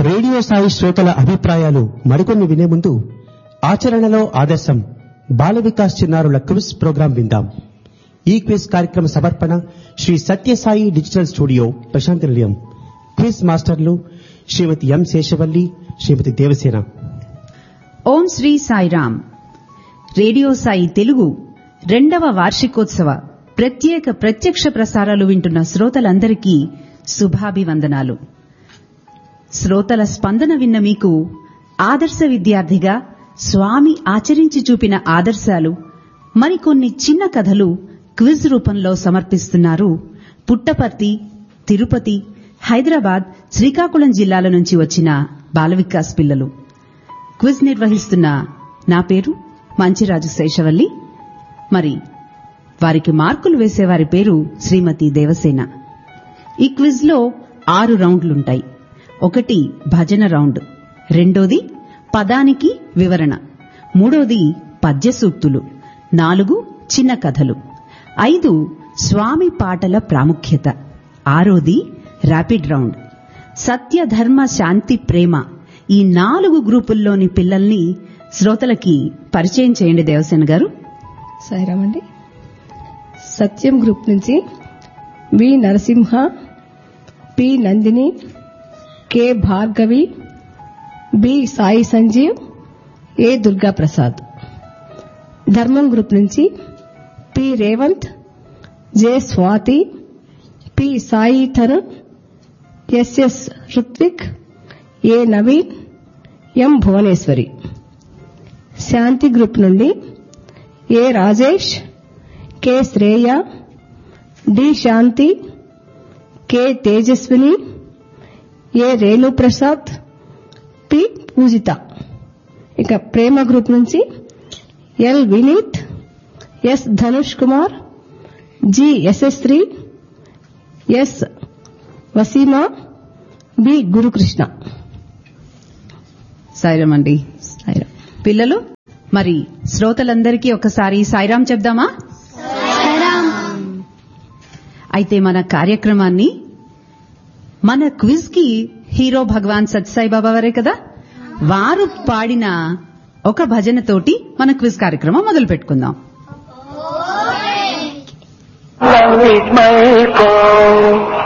Radio Sai శ్రోతల అభిప్రాయాలు మరికొన్ని వినే ముందు ఆచరణలో ఆదర్శం బాల వికాస్ చిన్నారుల క్విజ్ ప్రోగ్రాం విందాం ఈ క్విజ్ కార్యక్రమ సమర్పణ Shri Sathyasai digital studio Prasanthi Nilayam quiz మాస్టర్లు శ్రీమతి ఎం శేషవల్లి శ్రీమతి దేవసేన ఓం శ్రీ సాయిరామ్ రేడియో సాయి తెలుగు రెండవ వార్షికోత్సవ ప్రత్యేక ప్రత్యక్ష ప్రసారాలు వింటున్న శ్రోతలందరికీ శుభాభివందనాలు శ్రోతల స్పందన విన్న మీకు ఆదర్శ విద్యార్థిగా స్వామి ఆచరించి చూపిన ఆదర్శాలు మరికొన్ని చిన్న కథలు క్విజ్ రూపంలో సమర్పిస్తున్నారు పుట్టపర్తి తిరుపతి హైదరాబాద్ శ్రీకాకుళం జిల్లాల నుంచి వచ్చిన బాలవికాస్ పిల్లలు క్విజ్ నిర్వహిస్తున్న నా పేరు మంచిరాజు శేషవల్లి మరి వారికి మార్కులు వేసేవారి పేరు శ్రీమతి దేవసేన ఈ క్విజ్ లో ఆరు రౌండ్లుంటాయి ఒకటి భజన రౌండ్ రెండోది పదానికి వివరణ మూడోది పద్య సూక్తులు నాలుగు చిన్న కథలు ఐదు స్వామి పాటల ప్రాముఖ్యత ఆరోది ర్యాపిడ్ రౌండ్ సత్య ధర్మ శాంతి ప్రేమ ఈ నాలుగు గ్రూపుల్లోని పిల్లల్ని శ్రోతలకి పరిచయం చేయండి దేవసేన గారు సాయిరామ్ అండి సత్యం గ్రూప్ నుంచి V Narasimha P Nandini K Bhargavi B Sai Sanjeev A Durga Prasad Dharmam group నుంచి P Revanth J Swathi P Sai Tarun SS Ruthvik A Naveen M Bhuvaneswari Shanti group నుండి A Rajesh K Shreya D Shanti K Tejaswini A Renu Prasad P Pujitha ఇక ప్రేమ గ్రూప్ నుంచి L Vineeth S Dhanush Kumar G Yashasri S Waseema B Gurukrishna Sairam అండి సాయిరామ్. పిల్లలు మరి శ్రోతలందరికీ ఒకసారి సాయిరాం చెప్దామా అయితే మన కార్యక్రమాన్ని మన క్విజ్ కి హీరో భగవాన్ సత్యసాయి బాబా వారే కదా వారు పాడిన ఒక భజనతోటి మన క్విజ్ కార్యక్రమం మొదలు పెట్టుకుందాం Love is my call.